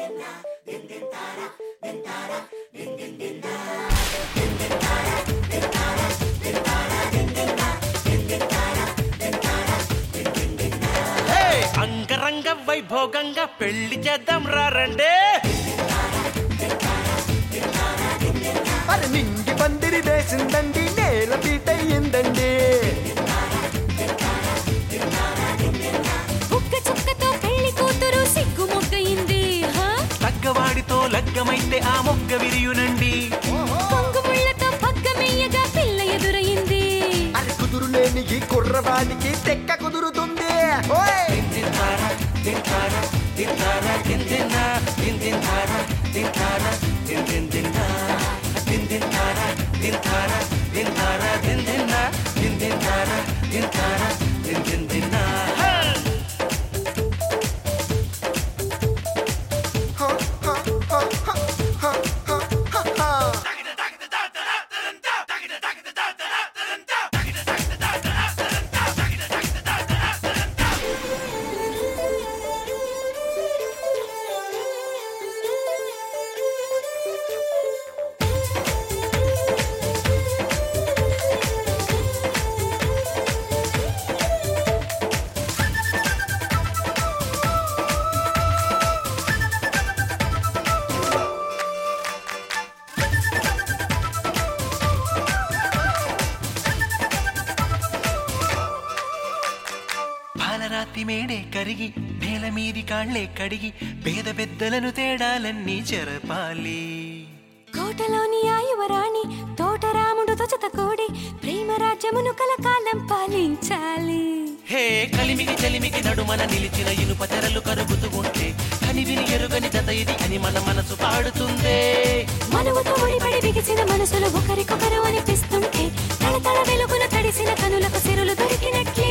హే! అంగరంగ వైభోగంగా పెళ్లి చేద్దాం రండే అది నింగి పందిరి వేసిందండి నేల పీటయ్యిందండి బుక్క చుక్కతో పెళ్లి కూతురు సిగ్గు మొగ్గయింది హా? తగ్గవాడితో లగ్గమైతే ఆ మొగ్గ విరియునండి కొంగు ముళ్ళతో పగ్గమెయ్యగా పిల్ల ఎదురయింది అది కుదురు లేని ఈ కుర్రవాడికి తెక్క కుదురుతుంది ఓయ్ తింటారా తింటారా తింటారా తిందిన్నా తింటారా తింటారా తిందిన్నా తింటారా తింటారా తింటారా తిందిన్నా తింటారా తింటారా తిందిన్నా హ, హ, హ, హ, హ, హ, హ, హ. పాలరాతి మేడే కరిగి నేల మీది కాళ్లే కడిగి పేద పెద్దలను తేడాలన్నీ చెరపాలి కోటలోని ఆ యువరాణి తోటరాముడు తొచత కోడి ప్రేమ రాజ్యమును కలకాలం పాలించాలి హే కలిమికి చలిమికి నడుమన నిలిచిన ఇనుప తెరలు కరుగుతూ ఉంటే కనివిని ఎరుగని జత ఇది అని మన మనసు పాడుతుందే మనవుతో ముడిపడి బిగిసిన మనసులు ఒకరికొకరు అనిపిస్తుంటే తళతళ వెలుగున తడిసిన కనులకు సిరులు దొరికినట్లే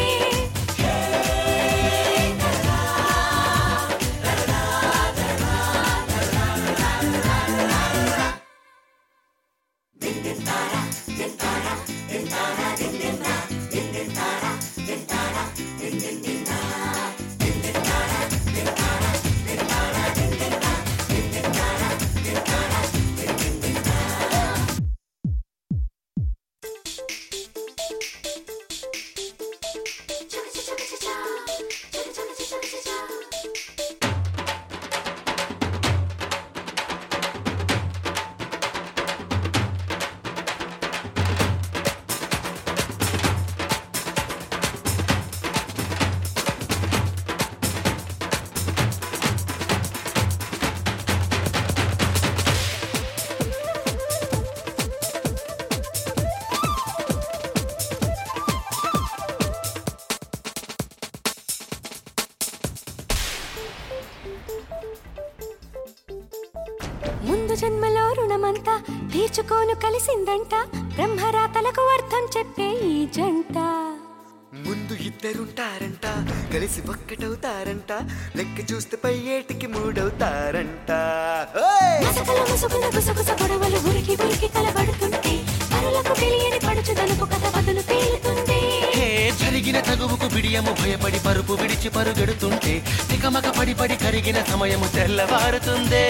ముందు జన్మలో రుణమంతా తీర్చుకోను కలిసిందంట బ్రహ్మరాతలకు అర్థం చెప్పే ఈ జంట ముందు ఇద్దరుంటారంట కలిసి ఒక్కటవుతారంట లెక్క చూస్తే పై ఏటికి మూడవుతారంట ఓయ్! మసకల ముసుగున గుసగుస గొడవలు ఉరికి ఉరికి కలబడుతుంటే పరులకు తెలియని పడుచుదనపు కథ బదులు తేలుతుంది హే జరిగిన తగువుకు బిడియము భయపడి పరుపు విడిచి పరుగెడుతుంటే తికమక పడి పడి కరిగిన సమయము తెల్లవారుతుందే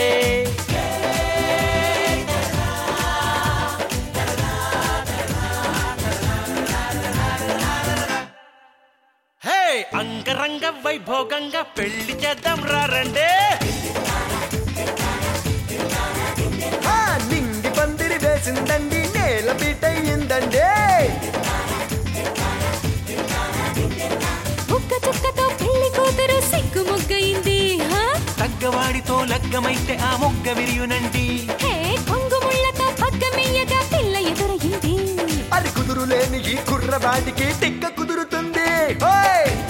హే అంగరంగ వైభోగంగా పెళ్లి చేద్దాం రండే ఆ, నింగి పందిరి వేసిందండి నేల పీటయ్యిందండి బుక్క చుక్కతో పెళ్లి కూతురు సిగ్గు మొగ్గయింది హా? తగ్గవాడితో లగ్గమైతే ఆ మొగ్గ విరియునండి హే కొంగు ముళ్ళతో పగ్గమెయ్యగా పిల్ల ఎదురయింది అది కుదురు లేని ఈ కుర్రవాడికి తిక్క కుదురుతుంది ఓయ్